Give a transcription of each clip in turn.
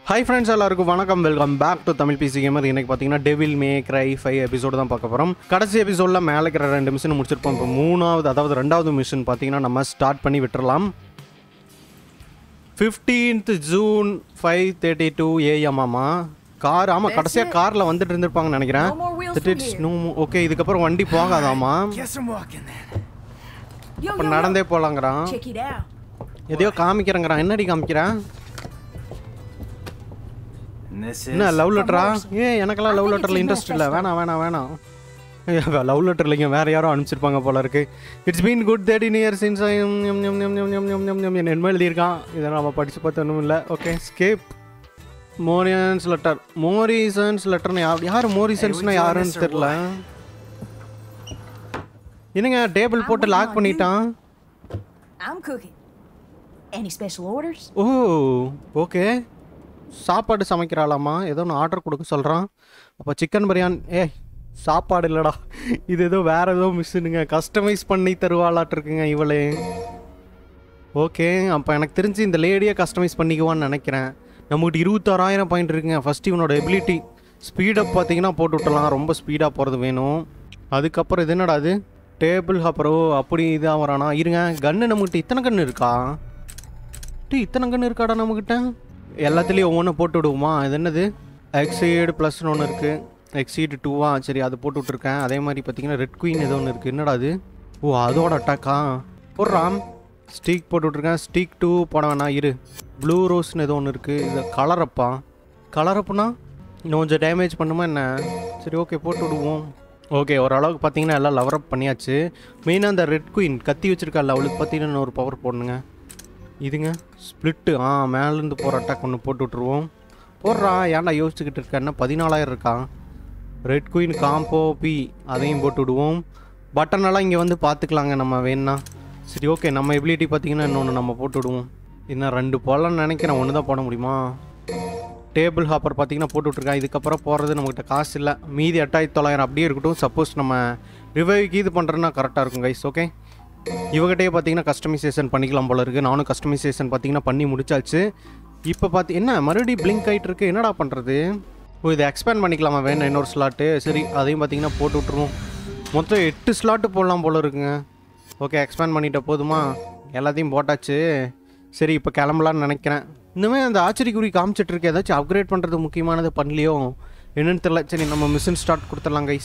Hi friends எல்லாருக்கும் வணக்கம் welcome back to Tamil PC gamer இன்னைக்கு பார்த்தீங்கன்னா devil may cry five episode தான் பார்க்க போகிறோம் கடைசி எபிசோடில் மேலே இருக்கிற ரெண்டு மிஷின் முடிச்சிருப்போம் இப்போ மூணாவது அதாவது ரெண்டாவது மிஷின் பார்த்தீங்கன்னா நம்ம ஸ்டார்ட் பண்ணி விட்டுறலாம் fifteenth June five thirty two AM ஆமா கார் ஆமாம் கடைசியாக காரில் வந்துட்டு இருந்திருப்பாங்கன்னு நினைக்கிறேன் No more wheels That from it's here. no more- okay இதுக்கப்புறம் வண்டி போகாதாமா Guess I'm walking then. Yo, இப்போ yo, yo. நடந்தே போகலாங்கிறான் Check it out. எதையோ காமிக்கிறேங்கிறான் என்னடி காமிக்கிறேன் And this is. என்ன லவ் லெட்டரா From ஏ எனக்கெல்லாம் லவ் I think லெட்டரில் it's இன்ட்ரெஸ்ட் இல்லை manifest. வேணாம் வேணாம் வேணாம் லவ் லெட்டர் இல்லைங்க வேற யாரோ அனுப்பிச்சிருப்பாங்க போல இருக்கு it's been good thirteen year since என்ன எழுதியிருக்கான் இதை நம்ம படிச்சு பார்த்து ஒன்றும் இல்லை ஓகே ஸ்கேப் மோரியன்ஸ் லெட்டர் மோரிசன்ஸ் லெட்டர்னு யார் யார் மோரிசன்ஸ்னா Hey, we doing யாருன்னு this or தெரியல என்னங்க டேபிள் போட்டு I'm லாக் waiting on பண்ணிட்டான் I'm cooking. Any special orders? Oh okay சாப்பாடு சமைக்கிறாளாமா ஏதோ ஒன்று ஆர்டர் கொடுக்க சொல்கிறான் அப்போ சிக்கன் பிரியாணி ஏ சாப்பாடு இல்லைடா இது ஏதோ வேற ஏதோ மிஸ்ஸுனுங்க கஸ்டமைஸ் பண்ணி தருவாளாட்டு இருக்குங்க இவளே ஓகே அப்போ எனக்கு தெரிஞ்சு இந்த லேடியை கஸ்டமைஸ் பண்ணிக்குவான்னு நினைக்கிறேன் நம்மகிட்ட இருபத்தாறாயிரம் பாயிண்ட் இருக்குங்க ஃபஸ்ட் இவனோட எபிலிட்டி ஸ்பீடப் பார்த்தீங்கன்னா போட்டு விட்டலாம் ரொம்ப ஸ்பீடாக போகிறது வேணும் அதுக்கப்புறம் இது என்னடா அது டேபிள் அப்புறம் அப்படி இதாக வரானா இருங்க கன்று நம்மகிட்ட இத்தனை கன்று இருக்கா டீ இத்தனை கன்று இருக்காடா நம்மக்கிட்ட எல்லாத்துலேயும் ஒவ்வொன்று போட்டு விடுவோமா இது என்னது எக்ஸீடு ப்ளஸ்னு ஒன்று இருக்குது எக்ஸீடு டூவா சரி அது போட்டு விட்ருக்கேன் அதே மாதிரி பார்த்தீங்கன்னா ரெட் குயின் ஏதோ ஒன்று இருக்குது என்னடா அது ஓ அதோட அட்டாக்கா போடுறான் ஸ்டீக் போட்டு விட்ருக்கேன் ஸ்டீக் டூ போட வேணாம் இரு ப்ளூ ரோஸ்னு ஏதோ ஒன்று இருக்குது இது கலரப்பா கலரப்புனா இன்னும் கொஞ்சம் டேமேஜ் பண்ணுமா என்ன சரி ஓகே போட்டு விடுவோம் ஓகே ஓரளவுக்கு பார்த்தீங்கன்னா எல்லாம் லவரப் பண்ணியாச்சு மெயினாக அந்த ரெட் குயின் கத்தி வச்சிருக்கால அவளுக்கு பார்த்தீங்கன்னா இன்னொரு பவர் போடணுங்க இதுங்க ஸ்ப்ளிட்டு ஆ மேலேருந்து போகிற அட்டாக் ஒன்று போட்டு விட்ருவோம் போடுறா ஏன்டா யோசிச்சுக்கிட்டு இருக்க என்ன பதினாலாயிரம் இருக்கா ரெட் குயின் காம்போ பி அதையும் போட்டு விடுவோம் பட்டன் எல்லாம் இங்கே வந்து பார்த்துக்கலாங்க நம்ம வேணா சரி ஓகே நம்ம எபிலிட்டி பார்த்தீங்கன்னா இன்னொன்று நம்ம போட்டு விடுவோம் இன்னும் ரெண்டு போடலாம்னு நினைக்கிறேன் ஒன்று தான் போட முடியுமா டேபிள் ஹாப்பர் பார்த்தீங்கன்னா போட்டு விட்ருக்கேன் இதுக்கப்புறம் போகிறது நம்மகிட்ட காசு இல்லை மீதி எட்டாயிரத்தி தொள்ளாயிரம் அப்படியே இருக்கட்டும் சப்போஸ் நம்ம ரிவைவ்க்கு இது பண்ணுறோன்னா கரெக்டாக இருக்கும் கைஸ் ஓகே இவகிட்டே பார்த்தீங்கன்னா கஸ்டமைசேஷன் பண்ணிக்கலாம் போல இருக்குது நானும் கஸ்டமைசேஷன் பார்த்தீங்கன்னா பண்ணி முடிச்சாச்சு இப்போ பார்த்து என்ன மறுபடியும் பிளிங்க் ஆகிட்டு இருக்கு என்னடா பண்ணுறது ஓ இதை எக்ஸ்பேண்ட் பண்ணிக்கலாமா வேணும் இன்னொரு ஸ்லாட்டு சரி அதையும் பார்த்தீங்கன்னா போட்டு விட்ருவோம் மொத்தம் எட்டு ஸ்லாட்டு போடலாம் போல இருக்குங்க ஓகே எக்ஸ்பேண்ட் பண்ணிட்ட போதுமா எல்லாத்தையும் போட்டாச்சு சரி இப்போ கிளம்பலான்னு நினைக்கிறேன் இன்னுமே அந்த ஆச்சரியக்குறி காமிச்சிட்டு இருக்கு ஏதாச்சும் அப்கிரேட் பண்ணுறது முக்கியமானது பண்ணலையோ என்னன்னு தெரியல சரி நம்ம மிஷின் ஸ்டார்ட் கொடுத்துடலாம் கைஸ்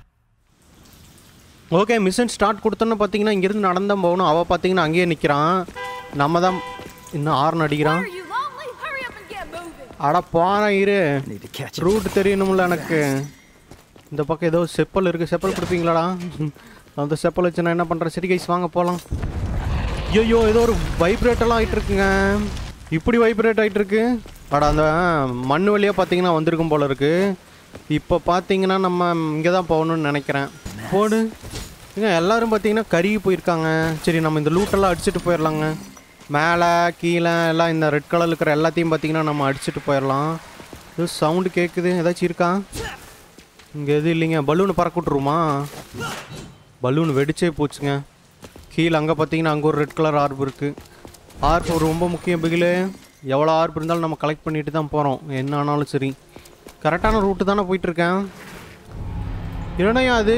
ஓகே மிஷன் ஸ்டார்ட் கொடுத்தோன்னு பார்த்தீங்கன்னா இங்கேருந்து நடந்தான் போகணும் அவள் பார்த்தீங்கன்னா அங்கேயே நிற்கிறான் நம்ம தான் இன்னும் ஆர்ன் அடிக்கிறான் Are you lonely? Hurry up and get moving. அட போகிறேன் இரு Need to catch it. Route தெரியணும்ல எனக்கு இந்த பக்கம் ஏதோ செப்பல் இருக்குது செப்பல் கொடுப்பீங்களாடா அந்த செப்பல் வச்சு நான் என்ன பண்ணுறேன் சரி கைஸ் வாங்க போகலாம் ஐயோ ஏதோ ஒரு வைப்ரேட்டெல்லாம் ஆகிட்டு இருக்குங்க இப்படி வைப்ரேட் ஆகிட்டு இருக்கு அட அந்த மண் வழியாக பார்த்தீங்கன்னா வந்திருக்கும் போல இருக்கு இப்போ பார்த்தீங்கன்னா நம்ம இங்கே தான் போகணும்னு நினைக்கிறேன் போடு ஏங்க எல்லாரும் பார்த்தீங்கன்னா கருகி போயிருக்காங்க சரி நம்ம இந்த லூட்டெல்லாம் அடிச்சுட்டு போயிடலாங்க மேலே கீழே எல்லாம் இந்த ரெட் கலர் இருக்கிற எல்லாத்தையும் பார்த்தீங்கன்னா நம்ம அடிச்சுட்டு போயிடலாம் இது சவுண்டு கேட்குது ஏதாச்சும் இருக்கா இங்கே எதுவும் இல்லைங்க பலூன் பறக்க விட்ருமா பலூன் வெடிச்சே போச்சுங்க கீழே அங்கே பார்த்தீங்கன்னா அங்கே ஒரு ரெட் கலர் ஆர்ப் இருக்குது ஆர்ப் ரொம்ப முக்கியம் பிகிலு எவ்வளோ ஆர்ப் இருந்தாலும் நம்ம கலெக்ட் பண்ணிட்டு தான் போகிறோம் என்ன ஆனாலும் சரி கரெக்டான ரூட்டு தானே போயிட்டுருக்கேன் என்னையா அது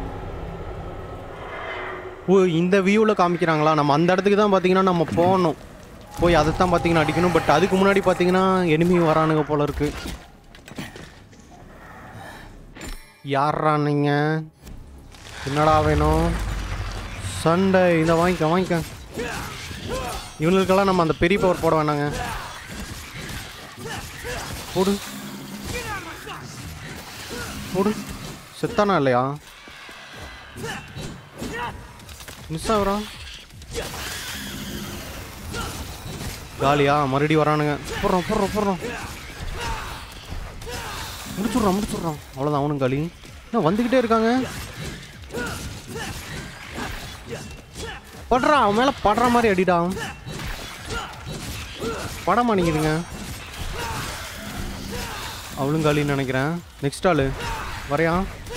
ஓ இந்த வியூவில் காமிக்கிறாங்களா நம்ம அந்த இடத்துக்கு தான் பார்த்தீங்கன்னா நம்ம போகணும் போய் அதை தான் பார்த்தீங்கன்னா அடிக்கணும் பட் அதுக்கு முன்னாடி பார்த்தீங்கன்னா எனிமி வரானுங்க போல இருக்கு யாரா நீங்க என்னடா வேணும் சண்டை இதை வாங்கிக்க வாங்கிக்க இவங்களுக்கெல்லாம் நம்ம அந்த பெரிய பவர் போட வேணாங்க போடு போடு செத்தானா இல்லையா மிஸ் ஆகுறா காலியா மறுபடியும் வரானுங்க போடுறோம் போடுறோம் போடுறோம் முடிச்சுட்றான் முடிச்சுட்றான் அவ்வளோதான் அவனும் காலி என்ன வந்துக்கிட்டே இருக்காங்க படுறா அவன் மேலே படுற மாதிரி அடிடா பட மாட்டேங்குதுங்க அவளும் காலின்னு நினைக்கிறேன் நெக்ஸ்ட் ஆளு வரையா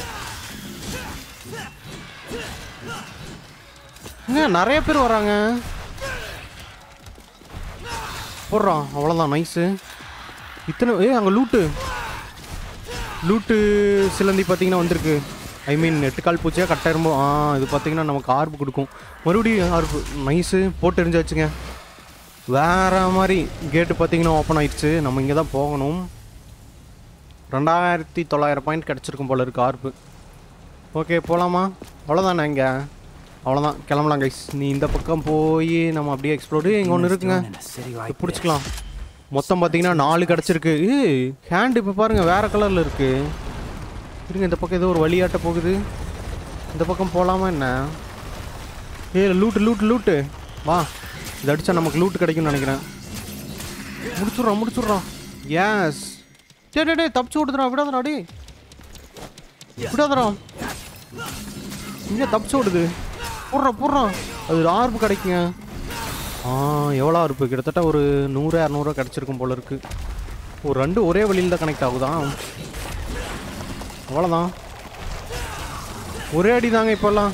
ஏங்க நிறைய பேர் வராங்க போடுறான் அவ்வளோதான் நைஸு இத்தனை ஏ அங்கே லூட்டு லூட்டு சிலந்தி பார்த்தீங்கன்னா வந்திருக்கு ஐ மீன் எட்டுக்கால் பூச்சியாக கட்டாயிருமோ ஆ இது பார்த்தீங்கன்னா நமக்கு ஆர்ப்பு கொடுக்கும் மறுபடியும் ஆர்ப்பு நைஸு போட்டு எரிஞ்சாச்சுங்க வேற மாதிரி கேட்டு பார்த்தீங்கன்னா ஓப்பன் ஆயிடுச்சு நம்ம இங்கே தான் போகணும் ரெண்டாயிரத்தி தொள்ளாயிரம் பாயிண்ட் கிடச்சிருக்கும் போல இருக்கு ஆர்ப்பு ஓகே போகலாமா அவ்வளோதானே இங்கே அவ்வளோதான் கிளம்பலாம் கைஸ் நீ இந்த பக்கம் போய் நம்ம அப்படியே எக்ஸ்ப்ளோர் இங்கே ஒன்று இருக்குங்க in a city like இது பிடிச்சிக்கலாம் மொத்தம் பார்த்தீங்கன்னா நாலு கிடச்சிருக்கு ஏய் ஹேண்ட் இப்போ பாருங்கள் வேறு கலரில் இருக்குது இருங்க இந்த பக்கம் ஏதோ ஒரு வழியாட்ட போகுது இந்த பக்கம் போகலாமா என்ன ஏ லூட்டு லூட்டு லூட்டு வா இது அடித்தா நமக்கு லூட்டு கிடைக்கும்னு நினைக்கிறேன் முடிச்சுட்றோம் முடிச்சுட்றோம் எஸ் டே டே டே தப்பிச்சு விடுதுடா விடாதடா டே விடாதடா இங்கே தப்பிச்சு விடுது போடுறோம் போடுறோம் அது ஒரு ஆர்ப்பு கிடைக்குங்க ஆ எவ்வளோ இருப்பு கிட்டத்தட்ட ஒரு நூறு இரநூறுவா கிடச்சிருக்கும் போல இருக்கு ஒரு ரெண்டு ஒரே வழியில் தான் கனெக்ட் ஆகுதா அவ்வளோதான் ஒரே அடி தாங்க இப்போல்லாம்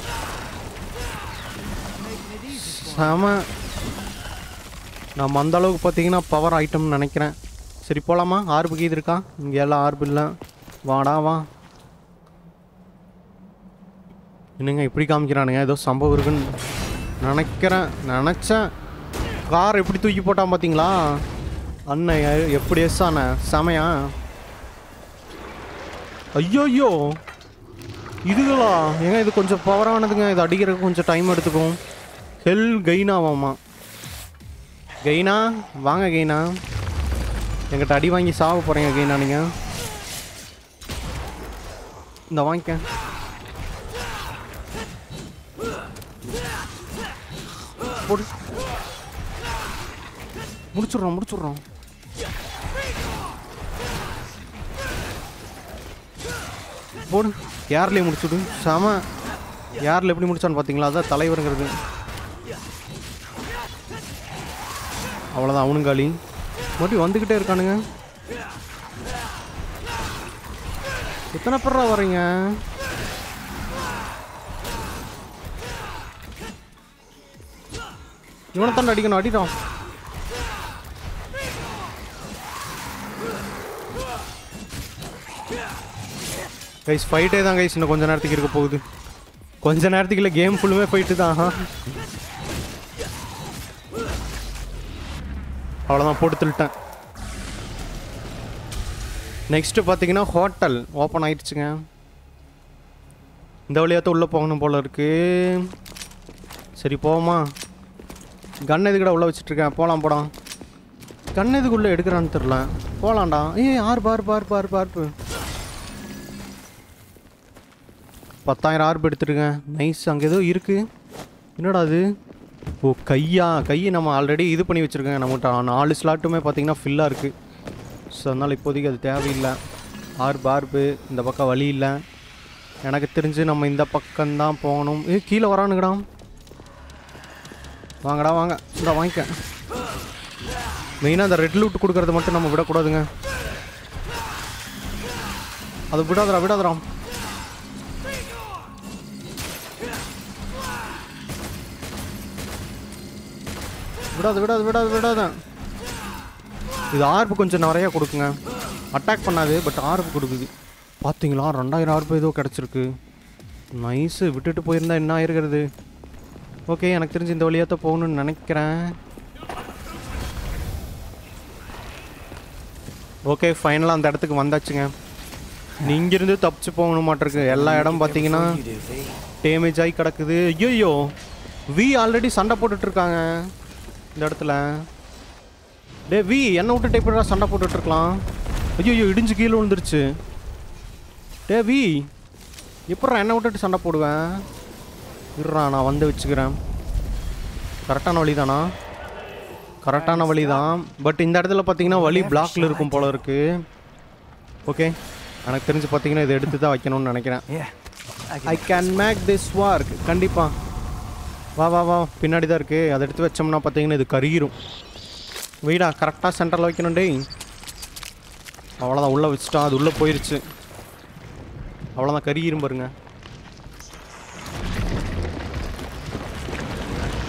செம நம்ம அந்த அளவுக்கு பார்த்தீங்கன்னா பவர் ஐட்டம்னு நினைக்கிறேன் சரி போகலாமா ஆர்பு கீது இருக்கா இங்கே எல்லாம் ஆர்பு இல்லை வாடா வா என்னங்க இப்படி காமிக்கிறானுங்க ஏதோ சம்பவம் இருக்குன்னு நினைக்கிறேன் நினச்சேன் கார் எப்படி தூக்கி போட்டான் பார்த்தீங்களா அண்ணன் எ- எப்படி எஸ் ஆன செமையா ஐயோ ஐயோ இதுகளா ஏங்க இது கொஞ்சம் பவரானதுங்க இது அடிக்கிறதுக்கு கொஞ்சம் டைம் எடுத்துக்கும் ஹெல் கெய்னாவாமா கெய்னா வாங்க கெய்னா எங்கிட்ட அடி வாங்கி சாவ போகிறீங்க கெய்னா நீங்கள் இந்த வாங்கிக்க போடு முடிச்சுடுறோம் முடிச்சுடுறோம் போடு யார்லேயே முடிச்சுடு செம யாரில் எப்படி முடிச்சான்னு பார்த்தீங்களா அதான் தலைவருங்கிறது அவ்வளோதான் அவனுங்காலி மறுபடியும் வந்துக்கிட்டே இருக்கானுங்க எத்தனை பேரா வரீங்க இவனை தாண்ட அடிக்கணும் அடிடான் கைஸ் ஃபைட்டே தான் கைஸ் இன்னும் கொஞ்ச நேரத்துக்கு இருக்க போகுது கொஞ்ச நேரத்துக்கு இல்லை கேம் ஃபுல்லுமே ஃபைட்டு தான் அவ்வளோதான் போட்டு தள்ளிட்டேன் நெக்ஸ்ட்டு பார்த்தீங்கன்னா ஹோட்டல் ஓப்பன் ஆயிடுச்சுங்க இந்த வழியாத்த உள்ளே போகணும் போல இருக்கு சரி போவோமா கன் எதுக்கடா உள்ளே வச்சுட்ருக்கேன் போகலாம் போடாம் கன் எதுக்குள்ளே எடுக்கிறான்னு தெரில போகலாம்டா ஏய் ஆறு பார் பார் பார் பார்ப்பு பத்தாயிரம் ஆர்பு எடுத்துருக்கேன் நைஸ் அங்கே ஏதோ இருக்குது என்னடா அது ஓ கையா கையை நம்ம ஆல்ரெடி இது பண்ணி வச்சுருக்கேன் நம்மகிட்ட நாலு ஸ்லாட்டுமே பார்த்தீங்கன்னா ஃபில்லாக இருக்குது ஸோ அதனால் இப்போதைக்கு அது தேவையில்லை ஆர்பு ஆர்பு இந்த பக்கம் வழி இல்லை எனக்கு தெரிஞ்சு நம்ம இந்த பக்கம்தான் போகணும் ஏ கீழே வரானுங்கடா வாங்கடா வாங்க இந்த வாங்கிக்க மெயினாக அந்த ரெட் லூட் கொடுக்கறத மட்டும் நம்ம விடக்கூடாதுங்க அது விடாதடா விடாதடா விடாது விடாது விடாது விடாத இது ஆர்ப்பு கொஞ்சம் நிறையா கொடுக்குங்க அட்டாக் பண்ணாது பட் ஆர்ப்பு கொடுக்குது பார்த்தீங்களா ரெண்டாயிரம் ஆர்ப்பு ஏதோ கிடச்சிருக்கு நைஸு விட்டுட்டு போயிருந்தா என்ன ஆயிருக்கிறது ஓகே எனக்கு தெரிஞ்சு இந்த வழியாக தான் போகணும்னு நினைக்கிறேன் ஓகே ஃபைனலாக அந்த இடத்துக்கு வந்தாச்சுங்க நீ இங்கிருந்து தப்பிச்சு போகணும் மாட்டிருக்கு எல்லா இடம் பார்த்தீங்கன்னா You do, V. டேமேஜ் ஆகி கிடக்குது ஐயோ வி ஆல்ரெடி சண்டை போட்டுட்டு இருக்காங்க இந்த இடத்துல டே வி என்ன விட்டு எப்படிடா சண்டை போட்டுட்டு இருக்கலாம் ஐயோ இடிஞ்சு கீழே விழுந்துருச்சு டே வி எப்படா என்ன விட்டுட்டு சண்டை போடுவேன் இருறா நான் வந்து வச்சுக்கிறேன் கரெக்டான வழி தானா கரெக்டான வழி தான் பட் இந்த இடத்துல பார்த்தீங்கன்னா வழி பிளாக்ல இருக்கும் போல இருக்கு ஓகே எனக்கு தெரிஞ்சு பார்த்தீங்கன்னா இதை எடுத்து தான் வைக்கணும்னு நினைக்கிறேன் Yeah. I I can can make this work கண்டிப்பா வா வா வா பின்னாடி தான் இருக்கு அதை எடுத்து வச்சோம்னா பார்த்தீங்கன்னா இது கருகிரும் வீடா கரெக்டாக சென்டரில் வைக்கணும் டேய் அவ்வளோதான் உள்ளே வச்சுட்டா அது உள்ளே போயிருச்சு அவ்வளோதான் கருகிரும் பாருங்க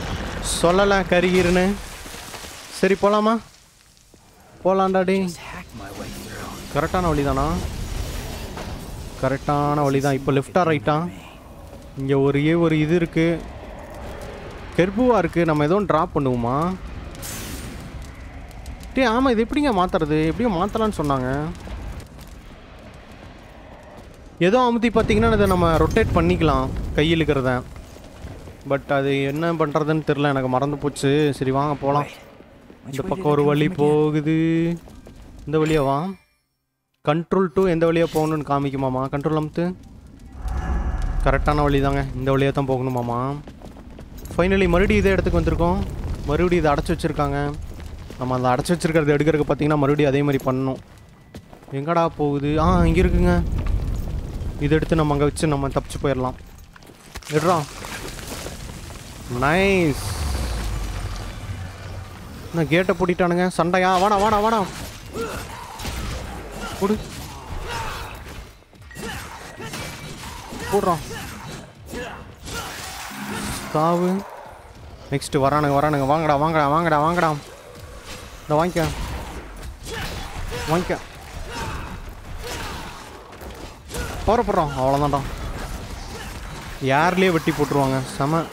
சொல்லலை கருகிருன்னு சரி போகலாமா போகலாம்டா டேய் hack my way through. கரெக்டான வழி தானா கரெக்டான வழி தான் இப்போ லெஃப்டா ரைட்டா இங்கே ஒரு ஏ ஒரு இது இருக்கு கெர்புவா இருக்கு நம்ம எதுவும் ட்ராப் பண்ணுவோமா டே ஆமாம் இது எப்படிங்க மாற்றுறது எப்படியும் மாற்றலான்னு சொன்னாங்க ஏதோ அமுத்தி பார்த்தீங்கன்னா இதை நம்ம ரொட்டேட் பண்ணிக்கலாம் கையில் இருக்கிறத பட் அது என்ன பண்ணுறதுன்னு தெரில எனக்கு மறந்து போச்சு சரி வாங்க போகலாம் Which இந்த way did பக்கம் I ஒரு come வழி from again? போகுது இந்த வழியா வா கண்ட்ரோல் டூ எந்த வழியாக போகணும்னு காமிக்குமாமா கண்ட்ரோல் அமுத்து கரெக்டான வழி தாங்க இந்த வழியாக தான் போகணுமாமா ஃபைனலி மறுபடியும் இதே இடத்துக்கு வந்திருக்கோம் மறுபடியும் இதை அடைச்சி வச்சுருக்காங்க நம்ம அந்த அடைச்சி வச்சிருக்கிறத எடுக்கிறதுக்கு பார்த்தீங்கன்னா மறுபடியும் அதே மாதிரி பண்ணணும் எங்கடா போகுது ஆ இங்கே இருக்குங்க இதை எடுத்து நம்ம அங்கே வச்சு நம்ம தப்பிச்சு போயிடலாம் எடுறா நைஸ் நான் கேட்டை பூட்டிட்டானுங்க சண்டையா வாடா வாடா வாடா போடு போடுறான் தாவு நெக்ஸ்ட் வரானுங்க வரானுங்க வாங்கடா வாங்கடா வாங்கடா வாங்கடா இந்த வாங்கிக்க வாங்கிக்க போற போடுறோம் அவ்வளோதான்டா யார்லேயே வெட்டி போட்டுருவாங்க செம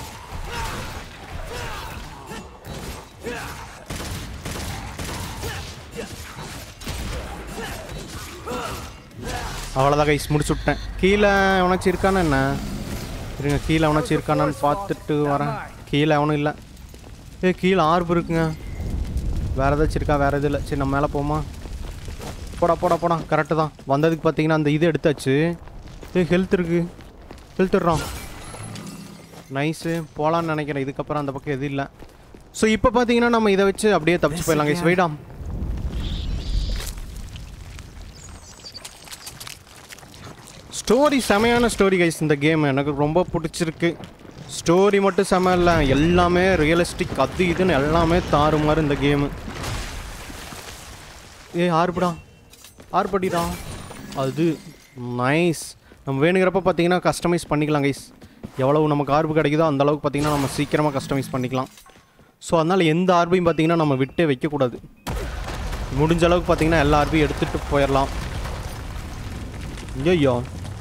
அவ்வளோதான் கைஸ் முடிச்சு விட்டேன் கீழே எவனாச்சும் இருக்கானா என்ன இருங்க கீழே எவனாச்சும் இருக்கானான்னு பார்த்துட்டு வரேன் கீழே எவனும் இல்லை ஏ கீழே ஆர்பு இருக்குங்க வேறு ஏதாச்சும் இருக்கா வேறு எதுவும் இல்லை சரி நம்ம மேலே போமா போடா போடா போடா கரெக்டு தான் வந்ததுக்கு பார்த்தீங்கன்னா அந்த இது எடுத்தாச்சு ஏ ஹெல்த் இருக்கு ஹெல்த் இடுறான் நைஸு போகலான்னு நினைக்கிறேன் இதுக்கப்புறம் அந்த பக்கம் எதுவும் இல்லை ஸோ இப்போ பார்த்தீங்கன்னா நம்ம இதை வச்சு அப்படியே தப்பிச்சு போயிடலாம் கைஸ் வெயிடாம் ஸ்டோரி செமையான ஸ்டோரி கைஸ் இந்த கேம் எனக்கு ரொம்ப பிடிச்சிருக்கு ஸ்டோரி மட்டும் செம இல்லை எல்லாமே ரியலிஸ்டிக் அது இதுன்னு எல்லாமே தாறுமாறு இந்த கேமு ஏ ஆறுபடா ஆறுபடிடா அது நைஸ் நம்ம வேணுங்கிறப்ப பார்த்தீங்கன்னா கஸ்டமைஸ் பண்ணிக்கலாம் கைஸ் எவ்வளவு நமக்கு ஆர்பு கிடைக்குதோ அந்த அளவுக்கு பார்த்தீங்கன்னா நம்ம சீக்கிரமாக கஸ்டமைஸ் பண்ணிக்கலாம் ஸோ அதனால் எந்த ஆர்பையும் பார்த்தீங்கன்னா நம்ம விட்டே வைக்கக்கூடாது முடிஞ்ச அளவுக்கு பார்த்தீங்கன்னா எல்லா ஆர்பையும் எடுத்துகிட்டு போயிடலாம் ஐயோ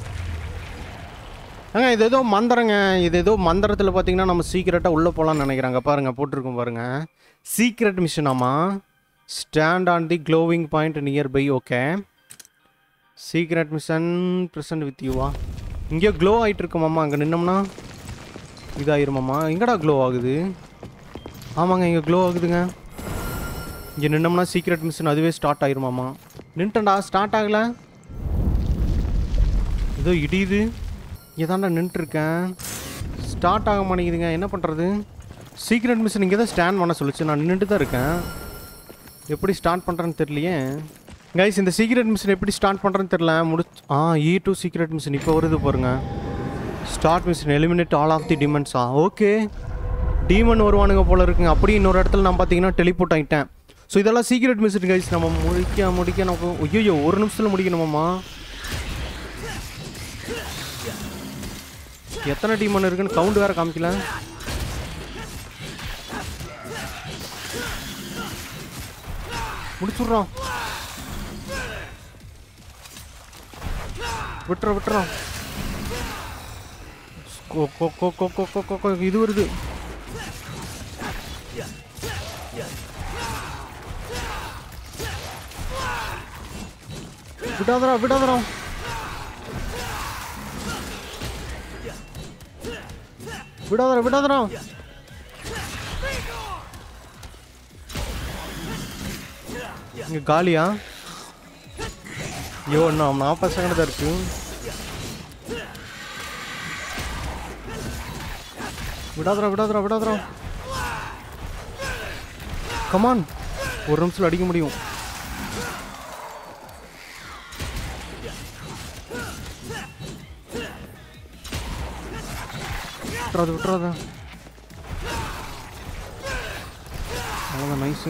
ஏங்க இது ஏதோ மந்திரங்க இது ஏதோ மந்திரத்தில் பார்த்தீங்கன்னா நம்ம சீக்கிரட்டாக உள்ளே போகலான்னு நினைக்கிறாங்க பாருங்க போட்டிருக்கோம் பாருங்க சீக்ரெட் மிஷனாமா stand on the glowing point near by okay secret mission present with யூவா இங்கே க்ளோ ஆகிட்டு இருக்குமாம்மா அங்கே நின்னோம்னா இதாயிருமாம்மா எங்கடா க்ளோ ஆகுது ஆமாங்க இங்கே க்ளோ ஆகுதுங்க இங்கே நின்னோம்னா சீக்ரெட் மிஷன் அதுவே ஸ்டார்ட் ஆயிருமாம்மா நின்ட்டேன்டா ஸ்டார்ட் ஆகலை ஏதோ இடியுது இங்கே தாண்டா நின்றுருக்கேன் ஸ்டார்ட் ஆக மாட்டேங்குதுங்க என்ன பண்ணுறது சீக்ரெட் மிஷன் இங்கே தான் ஸ்டாண்ட் பண்ண சொல்லுச்சு நான் நின்றுட்டு தான் இருக்கேன் எப்படி ஸ்டார்ட் பண்ணுறேன்னு தெரியலையே கைஸ் இந்த சீக்ரெட் மிஷன் எப்படி ஸ்டார்ட் பண்ணுறேன்னு தெரியல முடிச்சு ஆ இ டூ சீக்ரெட் மிஷன் இப்போ வருது பாருங்க start mission eliminate all of the டிமன்ஸா ஓகே டீமன் வருவானுங்க போல இருக்குங்க அப்படியே இன்னொரு இடத்துல நான் பார்த்தீங்கன்னா டெலிபோர்ட் ஆகிட்டேன் ஸோ இதெல்லாம் சீக்ரெட் மிஷன் கைஸ் நம்ம முடிக்க முடிக்க நமக்கு ஐயோ ஒரு நிமிஷத்தில் முடிக்கணுமாம்மா எத்தனை டீமன் இருக்குன்னு கவுண்ட் வேற காமிக்கல முடிச்சுடுறோம் விட்டுறோம் விட்டுறோம் கோ கோ கோ கோ கோ கோ கோ கோ இது வருது விடாதடா விடாதடா விடாதடா விடாதடா இங்க காலியா ஐயோ இன்னும் நாற்பது செகண்ட் தான் இருக்கு விடாதடா விடாதடா விடாதடா கமான் ஒரு நிமிஷத்தில் அடிக்க முடியும் விட்டுறாது விட்டுறாத அவ்வளோதான் நைஸு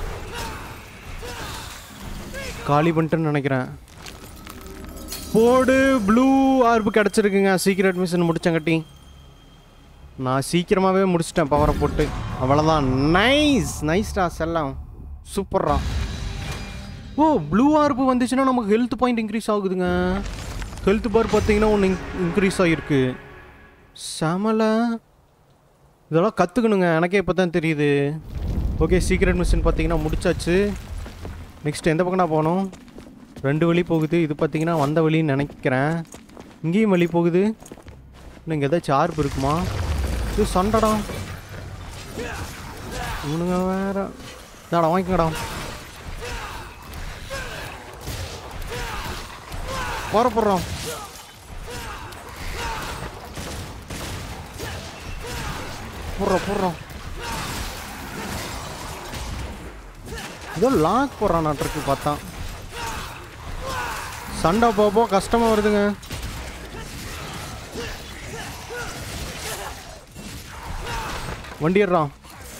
காலி பண்ணிட்டேன்னு நினைக்கிறேன் போடு ப்ளூ ஆர்பு கிடச்சிருக்குங்க சீக்ரெட் மிஷன் முடிச்சங்காட்டி நான் சீக்கிரமாகவே முடிச்சிட்டேன் பவரை போட்டு அவ்வளோதான் நைஸ் நைஸ்டா செல்லாம் சூப்பர்ரா ஓ ப்ளூ ஆர்பு வந்துச்சுன்னா நமக்கு ஹெல்த் பாயிண்ட் இன்க்ரீஸ் ஆகுதுங்க ஹெல்த் பார் பார்த்தீங்கன்னா ஒன்று இன்க்ரீஸ் ஆகிருக்கு செமல இதெல்லாம் கற்றுக்கணுங்க எனக்கே இப்போ தான் தெரியுது ஓகே சீக்ரெட் மிஷின் பார்த்தீங்கன்னா முடிச்சாச்சு நெக்ஸ்ட் எந்த பக்கம்னா போகணும் ரெண்டு வழி போகுது இது பார்த்தீங்கன்னா வந்த வழின்னு நினைக்கிறேன் இங்கேயும் வழி போகுது இன்னும் இங்கே ஏதாச்சும் ஆர்ப்பு இருக்குமா இது சண்டடா இவனுங்க வேற இதாடா வாங்கிக்கங்கடா போற போடுறோம் போடுறோம் போடுறோம் ஏதோ லாக் போடுறான் நாட்டிருக்கு பார்த்தா சண்டை போப்போ கஷ்டமா வருதுங்க வண்டி ஏறுறான்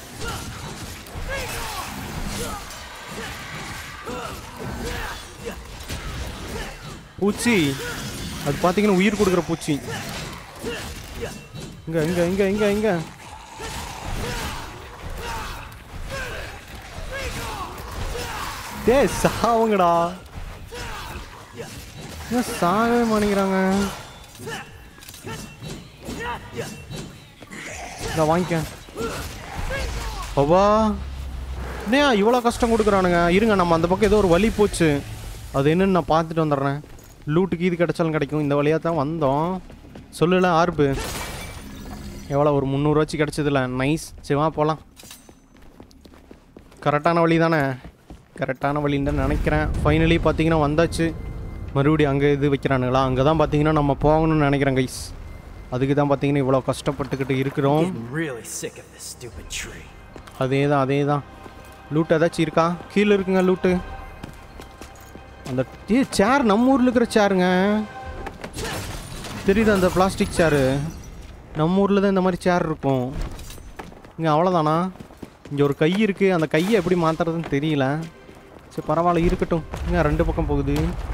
பூச்சி அது பார்த்தீங்கன்னா உயிர் கொடுக்குற பூச்சி இங்க இங்க இங்க இங்க இங்க டேய் சாவுங்கடா ஏன் சாகவே மாட்டேங்கிறாங்க இதை வாங்கிக்க அப்பா என்னையா இவ்வளோ கஷ்டம் கொடுக்குறானுங்க இருங்க நம்ம அந்த பக்கம் ஏதோ ஒரு வழி போச்சு அது என்னன்னு நான் பார்த்துட்டு வந்துடுறேன் லூட்டுக்கு இது கிடைச்சாலும் கிடைக்கும் இந்த வழியாக தான் வந்தோம் சொல்லல ஆர்பு எவ்வளோ ஒரு முந்நூறுவாச்சு கிடச்சதில்ல நைஸ் சரி வா போகலாம் கரெக்டான வழி தானே கரெக்டான வழின்னு தான் நினைக்கிறேன் ஃபைனலி பார்த்தீங்கன்னா வந்தாச்சு மறுபடியும் அங்கே இது வைக்கிறானுங்களா அங்கே தான் பார்த்தீங்கன்னா நம்ம போகணும்னு நினைக்கிறேன் கைஸ் அதுக்கு தான் பார்த்தீங்கன்னா இவ்வளோ கஷ்டப்பட்டுக்கிட்டு இருக்கிறோம் Getting really sick of this stupid tree. அதே தான் அதே தான் லூட் ஏதாச்சும் இருக்கா கீழே இருக்குங்க லூட்டு அந்த ஏ சேர் நம்ம ஊரில் இருக்கிற சேருங்க தெரியுது அந்த பிளாஸ்டிக் சேரு நம்ம ஊரில் தான் இந்த மாதிரி சேர் இருக்கும் இங்கே அவ்வளோதானா இங்கே ஒரு கை இருக்குது அந்த கையை எப்படி மாற்றுறதுன்னு தெரியல சரி பரவாயில்ல இருக்கட்டும் இங்கே ரெண்டு பக்கம் போகுது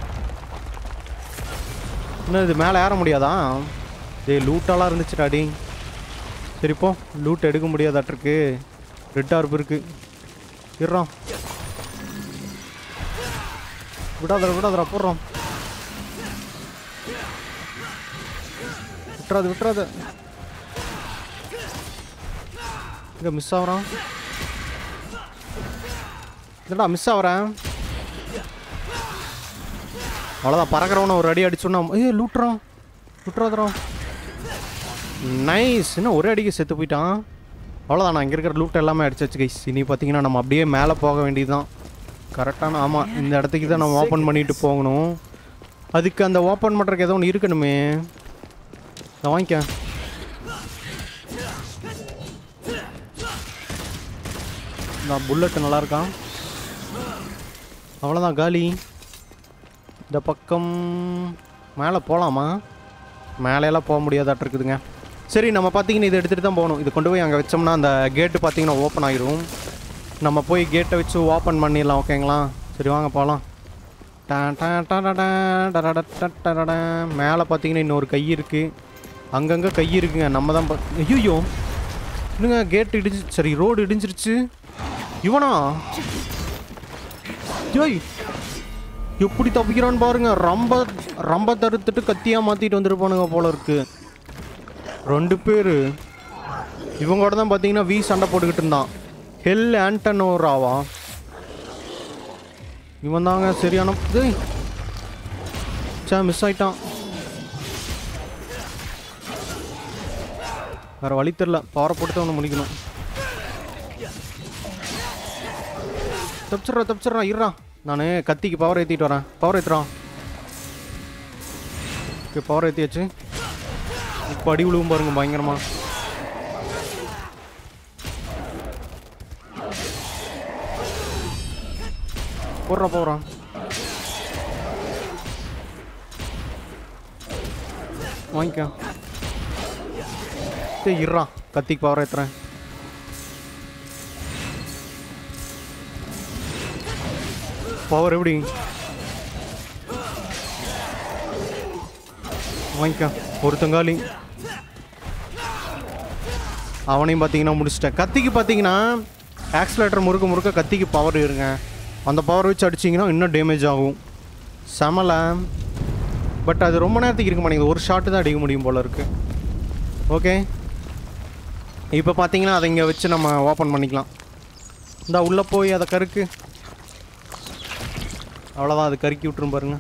இன்னும் இது மேலே ஏற முடியாதா டேய் லூட்டெல்லாம் இருந்துச்சுடா டேய் சரி போ லூட் எடுக்க முடியாதாட்டிருக்கு ரெட் ஆர்ப் இருக்கு இறான் விடாதடா விடாதடா போடுறோம் விட்டுறாது விட்டுறாது இங்க மிஸ் ஆகுறான் என்னடா மிஸ் ஆகுறேன் அவ்வளோதான் பறக்கிறவன ஒரு அடி அடிச்சோன்னா ஏ லூட்டுறான் விட்டுறாதுறான் நைஸ் இன்னும் ஒரே அடிக்கு செத்து போயிட்டான் அவ்வளோதான் நான் இங்கே இருக்கிற லூட் எல்லாமே அடிச்சாச்சு கைஸ் இனி பார்த்தீங்கன்னா நம்ம அப்படியே மேலே போக வேண்டியதுதான் கரெக்டான ஆமாம் இந்த இடத்துக்கு தான் நம்ம ஓப்பன் பண்ணிட்டு போகணும் அதுக்கு அந்த ஓப்பன் பண்ணுறதுக்கு ஏதோ ஒன்று இருக்கணுமே நான் வாங்கிக்க நான் புல்லட் நல்லா இருக்கான் அவ்வளோதான் காலி இந்த பக்கம் மேலே போகலாமா மேலேலாம் போக முடியாதாட்டு இருக்குதுங்க சரி நம்ம பார்த்தீங்கன்னா இதை எடுத்துகிட்டு தான் போகணும் இது கொண்டு போய் அங்கே வச்சோம்னா அந்த கேட்டு பார்த்தீங்கன்னா ஓப்பன் ஆகிரும் நம்ம போய் கேட்டை வச்சு ஓப்பன் பண்ணிடலாம் ஓகேங்களா சரி வாங்க போகலாம் மேலே பார்த்தீங்கன்னா இன்னொரு கை இருக்குது அங்கங்கே கை இருக்குங்க நம்ம தான் ஐயோ இன்னுங்க கேட் இடிஞ்சு சரி ரோடு இடிஞ்சிருச்சு இவனா ஏய் எப்படி தப்பிக்கிறான்னு பாருங்க ரொம்ப ரொம்ப தடுத்துட்டு கத்தியா மாத்திட்டு வந்துருப்பானுங்க போல இருக்கு ரெண்டு பேர் இவங்களோட தான் பார்த்தீங்கன்னா வி சண்டை போட்டுக்கிட்டு இருந்தான் ஹெல் ஆண்டனோராவா இவன் தாங்க சரியான டேய் சே மிஸ் ஆயிட்டான் வேற வழி தெரில பவரை போட்டு தான் ஒன்று முடிக்கணும் தப்பிச்சிட்றா தப்பிச்சிட்றா இருறா நான் கத்திக்கு பவர் ஏற்றிட்டு வரேன் பவர் ஏற்றுறான் ஓகே பவர் ஏற்றியாச்சு இப்போ அடி விழுவும் பாருங்க பயங்கரமா போடுறா போடுறான் வாங்கிக்கோ சரி இருறா கத்திக்கு பவர் ஏற்றுறேன் பவர் எப்படி வாங்கிக்க ஒருத்தங்காலி அவனையும் பார்த்தீங்கன்னா முடிச்சிட்டேன் கத்திக்கு பார்த்தீங்கன்னா ஆக்சிலேட்டர் முறுக்க முறுக்க கத்திக்கு பவர் இருங்க அந்த பவர் வச்சு அடிச்சிங்கன்னா இன்னும் டேமேஜ் ஆகும் செமலை பட் அது ரொம்ப நேரத்துக்கு இருக்க மாட்டேங்குது ஒரு ஷாட்டு தான் அடிக்க முடியும் போல இருக்கு ஓகே இப்போ பார்த்தீங்கன்னா அதை இங்கே வச்சு நம்ம ஓப்பன் பண்ணிக்கலாம் இந்த உள்ளே போய் அதை கருக்கு அவ்வளோதான் அது கருக்கி விட்டுரும் பாருங்க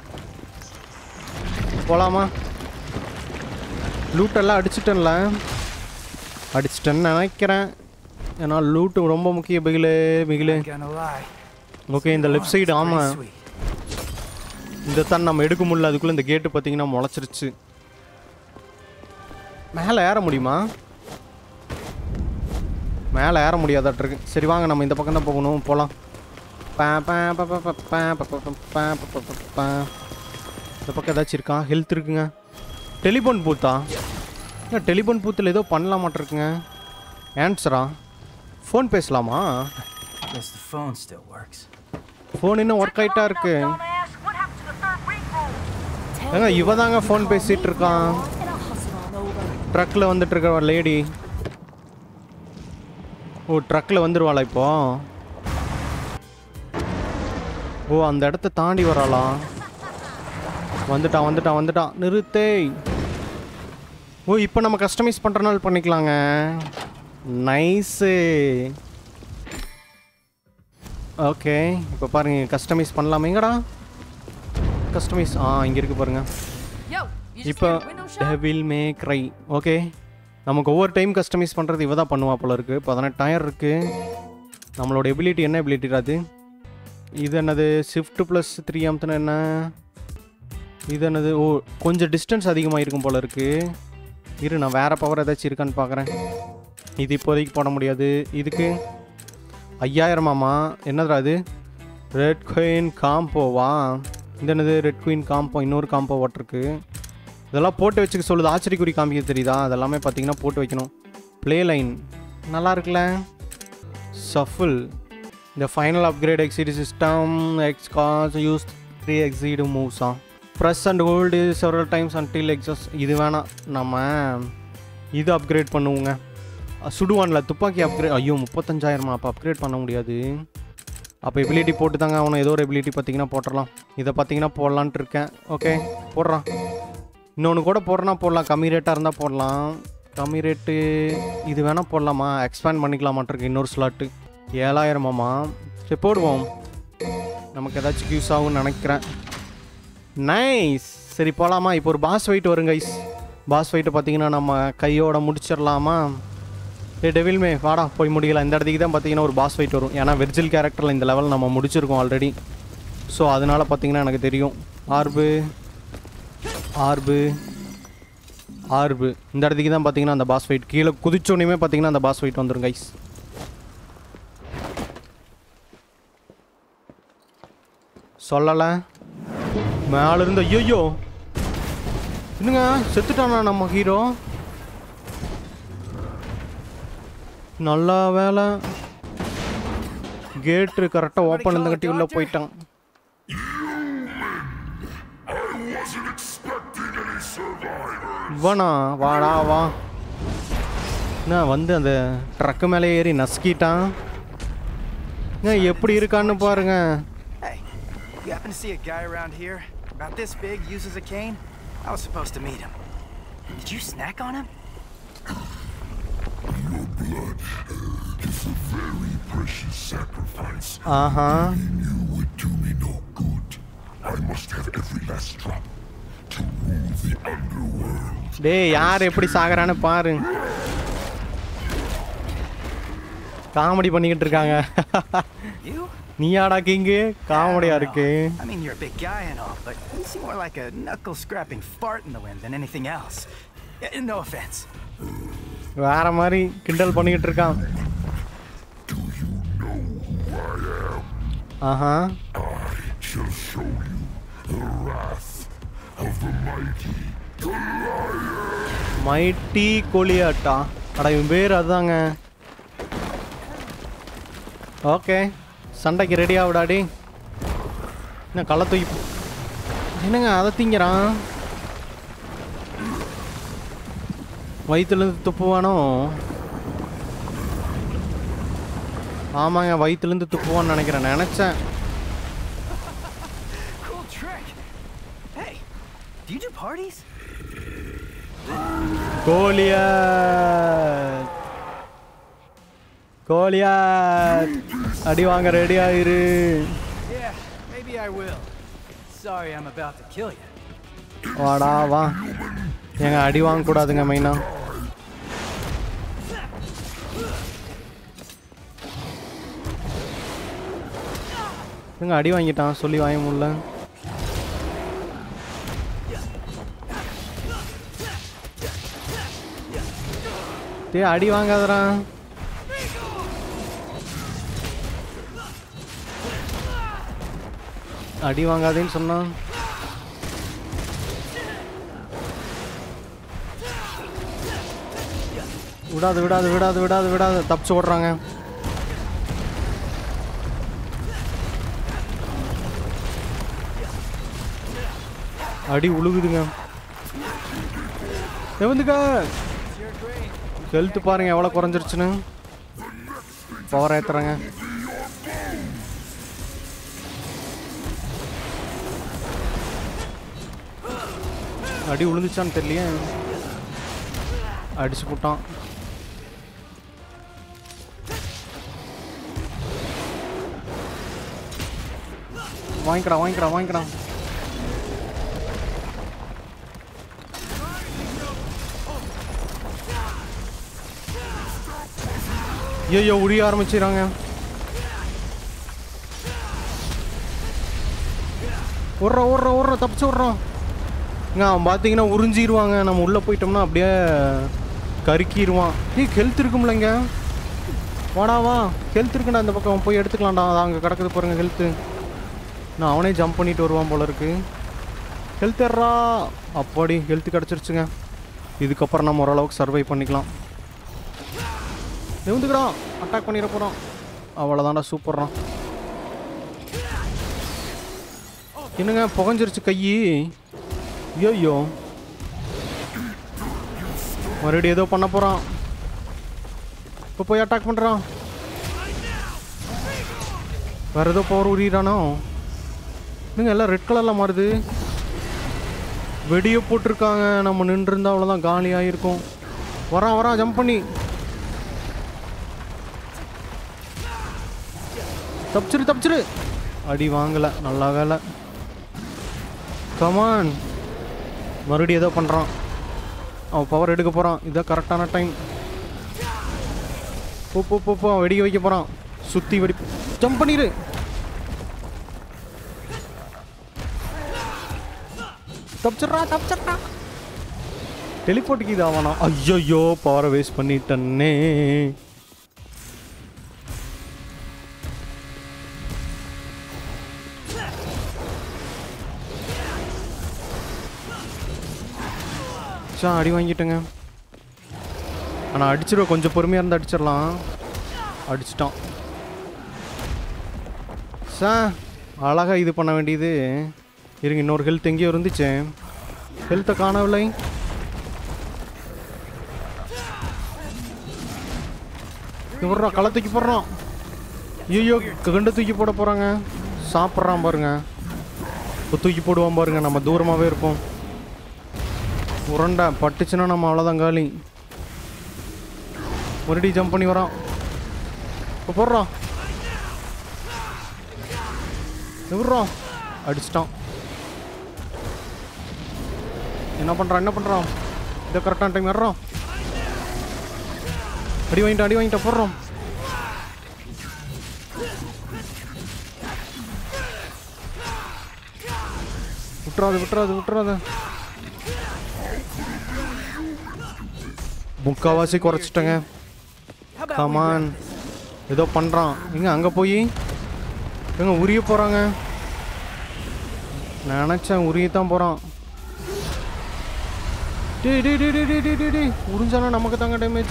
போகலாமா லூட்டெல்லாம் அடிச்சிட்டேன்ல அடிச்சிட்டேன்னு நினைக்கிறேன் ஏன்னா லூட்டு ரொம்ப முக்கிய பிகிலு பிகிலு Not gonna lie. ஓகே இந்த லெஃப்ட் சைடு It's ஆமாம் pretty sweet. இந்த தான் நம்ம எடுக்க முடியல அதுக்குள்ளே இந்த கேட்டு பார்த்தீங்கன்னா முளைச்சிருச்சு மேலே ஏற முடியுமா மேலே ஏற முடியாதாட்டிருக்கு சரி வாங்க நம்ம இந்த பக்கம் தான் போகணும் போகலாம் இந்த பக்கம் ஏதாச்சும் இருக்கா ஹெல்த் இருக்குங்க டெலிஃபோன் பூத்தா ஏன் டெலிஃபோன் பூத்தில் ஏதோ பண்ணலாம் மாட்டிருக்குங்க ஆன்சரா ஃபோன் பேசலாமா Guess the phone still works. Phone இன்னும் ஒர்க் ஆகிட்டா இருக்கு ஏங்க இவ தாங்க ஃபோன் பேசிட்டு இருக்கான் And I'll hustle on over. ட்ரக்கில் வந்துட்டு இருக்க லேடி ஓ ட்ரக்கில் வந்துருவாளா இப்போ ஓ அந்த இடத்த தாண்டி வராளா வந்துட்டான் வந்துட்டான் வந்துட்டான் நிறுத்தே ஓ இப்போ நம்ம கஸ்டமைஸ் பண்ணுறனால பண்ணிக்கலாங்க நைஸு ஓகே இப்போ பாருங்க கஸ்டமைஸ் பண்ணலாமேங்கடா கஸ்டமைஸ் ஆ இங்கே இருக்கு பாருங்க Yo, you just இப்போ hear a window shut? Devil may cry okay நமக்கு ஒவ்வொரு டைம் கஸ்டமைஸ் பண்ணுறது இவ தான் பண்ணுவா போல இருக்குது பதினெட்டாயிரம் இருக்குது நம்மளோட எபிலிட்டி என்ன எபிலிட்டி அது இது என்னது ஷிஃப்ட் ப்ளஸ் த்ரீ அம்த்துனா என்ன இது என்னது ஓ கொஞ்சம் டிஸ்டன்ஸ் அதிகமாக இருக்கும் போல இருக்குது இரு நான் வேறு பவர் ஏதாச்சும் இருக்கான்னு பார்க்குறேன் இது இப்போதைக்கு போட முடியாது இதுக்கு ஐயாயிரமாமா என்னதுடா அது ரெட் குயின் காம்போவா இது என்னது ரெட் குயின் காம்போ இன்னொரு காம்போ வாட்டிருக்கு இதெல்லாம் போட்டு வச்சுக்க சொல்லுது ஆச்சரியக்குறி காமிக்க தெரியுதா அதெல்லாமே பார்த்தீங்கன்னா போட்டு வைக்கணும் ப்ளே லைன் நல்லா இருக்குல்ல சஃபில் இந்த final upgrade exceed system ex gauge use three exceed மூவ்ஸா press and hold several times until exceed இது வேணாம் நம்ம இது அப்கிரேட் பண்ணுவோங்க அஹ் சுடுவான்ல துப்பாக்கி அப்கிரேட் ஐயோ முப்பத்தஞ்சாயிரமா அப்போ அப்கிரேட் பண்ண முடியாது அப்போ எபிலிட்டி போட்டு தாங்க அவனை ஏதோ ஒரு எபிலிட்டி பார்த்தீங்கன்னா போட்டுடலாம் இதை பார்த்தீங்கன்னா போடலான்ட்டு இருக்கேன் ஓகே போடுறான் இன்னொன்று கூட போடுறனா போடலாம் கம்மி ரேட்டாக இருந்தால் போடலாம் கம்மி ரேட்டு இது வேணால் போடலாமா எக்ஸ்பேண்ட் பண்ணிக்கலாமாட்டிருக்கு இன்னொரு ஸ்லாட்டு ஏழாயிரமாம்மா சரி போடுவோம் நமக்கு ஏதாச்சும் யூஸ் ஆகும்னு நினைக்கிறேன் நைஸ் சரி போகலாமா இப்போ ஒரு பாஸ் ஃபைட் வரும் கைஸ் பாஸ் ஃபைட்டை பார்த்தீங்கன்னா நம்ம கையோட முடிச்சிடலாமா ஏ டெவில்மே வாடா போய் முடியலாம் இந்த இடத்துக்கு தான் பார்த்தீங்கன்னா ஒரு பாஸ் ஃபைட் வரும் ஏன்னா வெர்ஜில் கேரக்டரில் இந்த லெவல் நம்ம முடிச்சிருக்கோம் ஆல்ரெடி ஸோ அதனால பார்த்தீங்கன்னா எனக்கு தெரியும் ஆர்பு ஆர்பு ஆர்பு இந்த இடத்துக்கு தான் பார்த்தீங்கன்னா அந்த பாஸ் ஃபைட் கீழே குதிச்சோடனே பார்த்தீங்கன்னா அந்த பாஸ் ஃபைட் வந்துடும் கைஸ் சொல்லலை மேல இருந்து ஐயோ என்னங்க செத்துட்டானா நம்ம ஹீரோ நல்லா வேலை கேட்டு கரெக்டாக ஓப்பன் இருந்தங்காட்டி உள்ளே போயிட்டான் இவனா வாடா வா என்ன வந்து அந்த ட்ரக்கு மேலே ஏறி நசுக்கிட்டான் என்ன எப்படி இருக்கான்னு பாருங்க Hey, you happen to see a guy around here about this big uses a cane? I was supposed to meet him. Did you snack on him? is a very precious sacrifice. Aha You would do me no good. I must have every last drop to rule the underworld. டேய் யார் எப்படி சாகுறான்னு பாரு comedy பண்ணிக்கிட்டு இருக்காங்க You? நீயாடா king காமெடியா I don't இருக்கு know. I mean, you're a big guy and all, but you seem more like a knuckle-scrapping fart in the wind than anything else. Eh, No offense. வேற மாதிரி கிண்டல் பண்ணிக்கிட்டு இருக்கான் Do you know who I am? ஆஹா I shall show you the wrath of the mighty. Mighty கோலியாட்டா அட இவன் பேர் அதுதாங்க ஓகே சண்டைக்கு ரெடி ஆகுடாடி என்ன களை தூக்கி போ- என்னங்க அதை திங்கிறான் வயிற்றுலேருந்து துப்புவானோ ஆமாங்க வயிற்றுலேருந்து துப்புவான்னு நினைக்கிறேன் நினச்சேன் Cool trick. Hey, do you do parties? Goliath Goliath அடி வாங்க ரெடி ஆயிரு Yeah, maybe I will. Sorry, I'm about to kill you. வாடா வா ஏங்க அடி வாங்கக்கூடாதுங்க மெயினா ஏங்க அடி வாங்கிட்டான் சொல்லி வாங்க முடியல டே அடி வாங்காதடா அடி வாங்காதேன்னு சொன்னான் விடாது விடாது விடாது விடாது விடாது தப்பிச்சு ஓடுறாங்க அடி உழுகுதுங்க எவந்துக்க ஹெல்த் பாருங்க எவ்வளோ குறைஞ்சிருச்சுன்னு பவர் ஏத்துறாங்க அடி விழுந்துச்சான்னு தெரியலையே அடிச்சு போட்டான் வாங்கிக்கடா வாங்கிக்கடா வாங்கிக்கடா ஐயோ உரிய ஆரம்பிச்சிடறாங்க ஓடுறோம் ஓடுறோம் ஓடுறோம் தப்பிச்சு விட்றோம் இங்க அவன் பார்த்தீங்கன்னா உறிஞ்சிருவாங்க நம்ம உள்ளே போயிட்டோம்னா அப்படியே கருக்கிடுவான் ஏய் ஹெல்த் இருக்கும்லங்க வாடா வா ஹெல்த் இருக்குண்ணா இந்த பக்கம் போய் எடுத்துக்கலாம்டா அது அங்கே கிடக்குது பாருங்க ஹெல்த்து நான் அவனே ஜம்ப் பண்ணிட்டு வருவான் போல இருக்கு ஹெல்த் எர்றா அப்பாடி ஹெல்த் கிடச்சிருச்சுங்க இதுக்கப்புறம் நம்ம ஓரளவுக்கு சர்வை பண்ணிக்கலாம் நிமிந்துக்கடா அட்டாக் பண்ணிட போகிறோம் அவ்வளோதான்டா சூப்பர்றான் என்னங்க புகஞ்சிருச்சு கையி ஐயோ மறுபடியும் ஏதோ பண்ண போகிறான் இப்போ போய் அட்டாக் பண்ணுறான் வேற ஏதோ பவர் உரியிறானோ என்னங்க எல்லாம் ரெட் கலரில் மாறுது வெடியை போட்டிருக்காங்க நம்ம நின்றுருந்தா அவ்வளோதான் காலி ஆகிருக்கும் வரான் வரான் ஜம்ப் பண்ணி தப்பிச்சிரு தப்பிச்சிரு அடி வாங்கலை நல்லா வேலை கமான் மறுபடியும் ஏதோ பண்ணுறான் அவன் பவர் எடுக்க போகிறான் இதான் கரெக்டான டைம் போ போ போ போ வெடிக்க வைக்க போகிறான் சுற்றி வெடி ஜம்ப் பண்ணிடு தப்பிச்சிட்றா தப்பிச்சிட்றா டெலிபோர்ட்டுக்கு இது ஆவானா ஐயோ பவரை வேஸ்ட் பண்ணிட்டனே சா அடி வாங்கிட்டேங்க ஆனால் அடிச்சிருவ கொஞ்சம் பொறுமையாக இருந்து அடிச்சிடலாம் அடிச்சிட்டான் சா அழகாக இது பண்ண வேண்டியது இருங்க இன்னொரு ஹெல்த் எங்கேயோ இருந்துச்சு ஹெல்த்தை காணவில்லை இவர்றா களை தூக்கி போடுறான் ஐயோ கண்டு தூக்கி போட போகிறாங்க சாப்பிட்றான் பாருங்க இப்போ தூக்கி போடுவான் பாருங்க நம்ம தூரமாகவே இருப்போம் உருண்டை பட்டுச்சுன்னா நம்ம அவ்வளோதான் காலி மறுபடியும் ஜம்ப் பண்ணி வரான் இப்போ போடுறான் விடுறோம் அடிச்சிட்டான் என்ன பண்ணுறான் என்ன பண்ணுறான் இதை கரெக்டான டைம் வர்றோம் அடி வாங்கிட்டு அடி வாங்கிட்டு போடுறோம் விட்டுறாது விட்டுறாது விட்டுறாது முக்காவாசி குறைச்சிட்டேங்க How about we கமான் ஏதோ பண்ணுறான் எங்க அங்கே போய் எங்க உரிய போகிறாங்க நினச்சேன் உரிய தான் போகிறான் டேய் டேய் டேய் டேய் டேய் டேய் டேய் டேய் உறிஞ்சானா நமக்கு தாங்க டேமேஜ்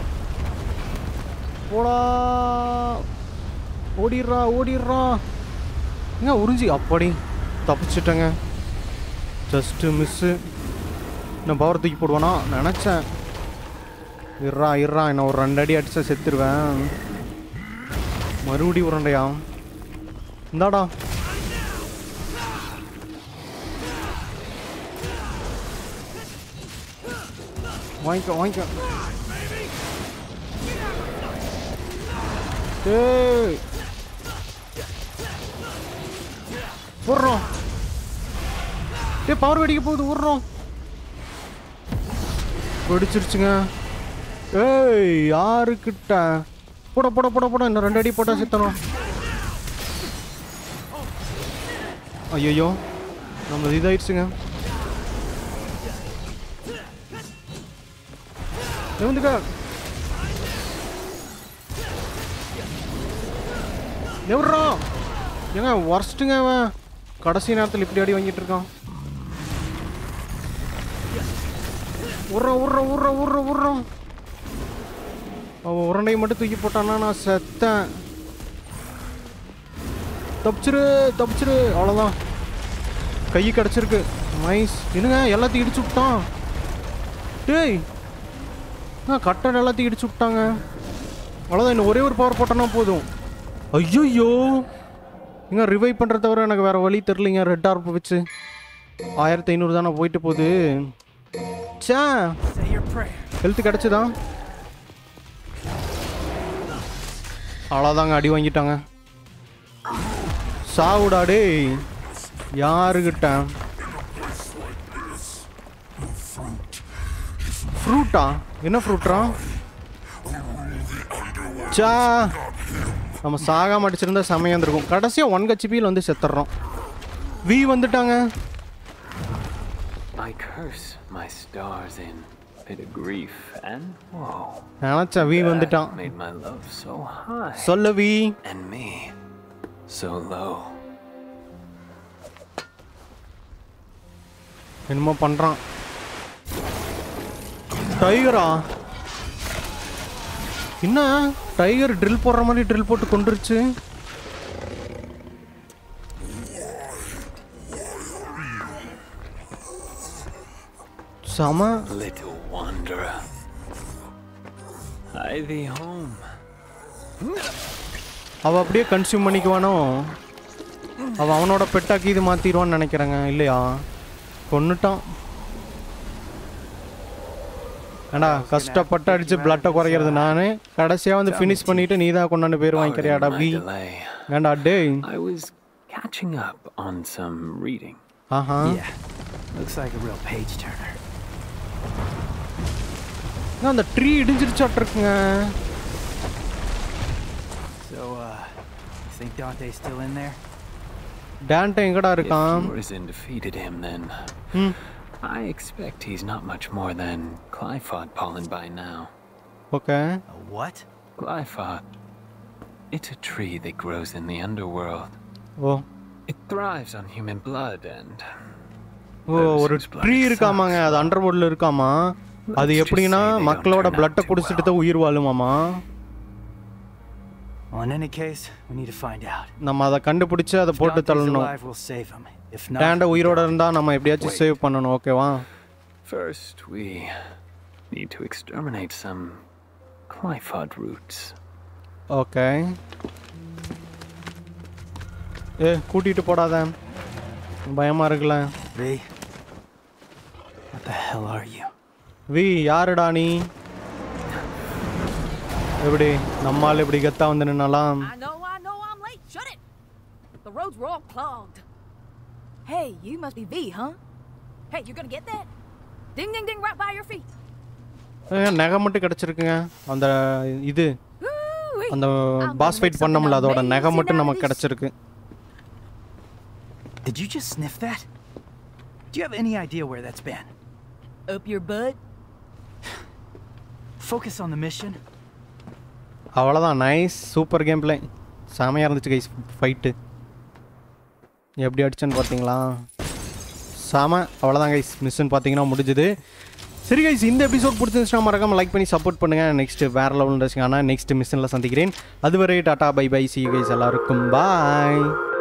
போடா ஓடிடுறா ஓடிடுறா எங்க உறிஞ்சி அப்படி தப்பிச்சிட்டேங்க ஜஸ்ட்டு மிஸ்ஸு நான் பவர் தூக்கி போடுவானா நினச்சேன் இர்றா இர்றா என்ன ஒரு ரெண்டு அடி அடிச்சா செத்துருவேன் மறுபடி உருண்டையா இந்தாடா வாங்கிக்கோ வாங்கிக்கோ ஏய் விட்றோம் டேய் பவர் வெடிக்க போகுது விட்றோம் வெடிச்சிருச்சுங்க ஏய் யாருக்கிட்ட போட போட போட போட இன்னும் ரெண்டு அடி போட்டா சித்தணும் ஐயோ நம்ம இதாயிடுச்சுங்க நிமிந்துக்க நிவிடுறோம் ஏங்க ஒர்ஸ்ட்டுங்க அவன் கடைசி நேரத்தில் இப்படி அடி வாங்கிட்டு இருக்கான் உர்றோம் உர்றோம் உர்றோம் உர்றோம் உர்றோம் அவன் உருண்டையை மட்டும் தூக்கி போட்டான்னா நான் செத்தேன் தப்பிச்சிரு தப்பிச்சிரு அவ்வளோதான் கை கிடச்சிருக்கு நைஸ் என்னங்க எல்லாத்தையும் இடிச்சு விட்டான் டேய் ஆ கட்டட எல்லாத்தையும் இடிச்சு விட்டாங்க அவ்வளோதான் இன்னும் ஒரே ஒரு பவர் போட்டோன்னா போதும் ஐயோ எங்க ரிவைவ் பண்ணுற தவிர எனக்கு வேறு வழி தெரிலிங்க ரெட் ஆர்ப் வச்சு ஆயிரத்தி ஐநூறு தானே போயிட்டு போகுது say Say your prayer. Health கிடச்சிதா அவ்வளோதாங்க அடி வாங்கிட்டாங்க சாவுடா டேய் யாருக்கிட்ட ஃப்ரூட்டா என்ன ஃப்ரூட்ரா சா நம்ம சாகாம அடிச்சிருந்தா செமையாக இருந்திருக்கும் கடைசியாக ஒன் கச்சிபியில் வந்து செத்துடுறோம் வி வந்துட்டாங்க I curse my stars in bit of grief and woe. நினச்சேன் வி வந்துட்டான் That made my love so high சொல்ல V and me so low. என்னமோ பண்ணுறான் டைகரா என்ன டைகர் ட்ரில் போடுற மாதிரி ட்ரில் போட்டு கொண்டுருச்சு செம Little wanderer. I thee home. அவ அப்படியே கன்சியூம் பண்ணிக்குவானோ அவ அவனோட பெட்டாக்கி இது மாத்திடுவான்னு நினைக்கிறேங்க இல்லையா கொன்னுட்டான் ஏண்டா கஷ்டப்பட்டு அடிச்சு பிளட்டை குறைக்கிறது நானு கடைசியா வந்து ஃபினிஷ் பண்ணிட்டு நீ தான் கொண்டாந்து பேர் வாங்கிக்கிறியாடா Pardon பி my delay. ஏண்டா டேய் I was catching up on some reading. Aha Yeah. Looks like a real page turner. ஏன் அந்த ட்ரீ இடிஞ்சிருச்சாட்டு இருக்குங்க So, uh, you think Dante's still in there? டேன்ட்ட எங்கடா If இருக்கான் Murizen defeated him, then ம் I expect he's not much more than Glyphod pollen by now. Okay A what? Glyphod. It's a tree that grows in the underworld. Oh It thrives on human blood and oh ஒரு tree இருக்காமாங்க அது under வேர்ல்டில் இருக்காமா அது எப்படின்னா மக்களோட பிளட்டை குடிச்சிட்டு தான் உயிர் வாழுமாமா Well, in any case, we need to find out. நம்ம அதை கண்டுபிடிச்சு அதை If போட்டு Dante's தள்ளணும் alive, we'll save him. If not, டேண்ட உயிரோட இருந்தா நம்ம எப்படியாச்சும் சேவ் பண்ணணும் ஓகேவா first we need to exterminate some Glyphod roots. Okay ஏ கூட்டிட்டு போடாத பயமா இருக்குல்ல V, what the hell are you? V யாருடா நீ எப்படி நம்மால் இப்படி கெத்தா வந்து நின்னாலாம் I know, I know I'm late. Shut it! The roads were all clogged. Hey, you must be V, huh? Hey, you gonna get that? Ding, ding, ding, right by your feet. ஏ, நகை மட்டும் கிடச்சிருக்குங்க அந்த இது Woo-wee. அந்த I'm boss gonna fight make something பண்ணோம்ல அதோட நகை amazing மட்டும் out of நமக்கு this. கிடச்சிருக்கு Did you just sniff that? Do you have any idea where that's been? Up your butt? Focus on the mission. அவ்வளோதான் nice super game play செமையாக இருந்துச்சு guys fight எப்படி அடிச்சேன்னு பார்த்தீங்களா செம அவ்வளோதான் கைஸ் மிஷன் பார்த்தீங்கன்னா முடிஞ்சுது சரி கைஸ் இந்த எபிசோட் பிடிச்சிருந்துச்சுன்னா மறக்காம லைக் பண்ணி சப்போர்ட் பண்ணுங்கள் நெக்ஸ்ட் வேறு லெவல் ஆனால் நெக்ஸ்ட் மிஷனில் சந்திக்கிறேன் அதுவரை டாட்டா பை பை சி கைஸ் எல்லாருக்கும் பாய்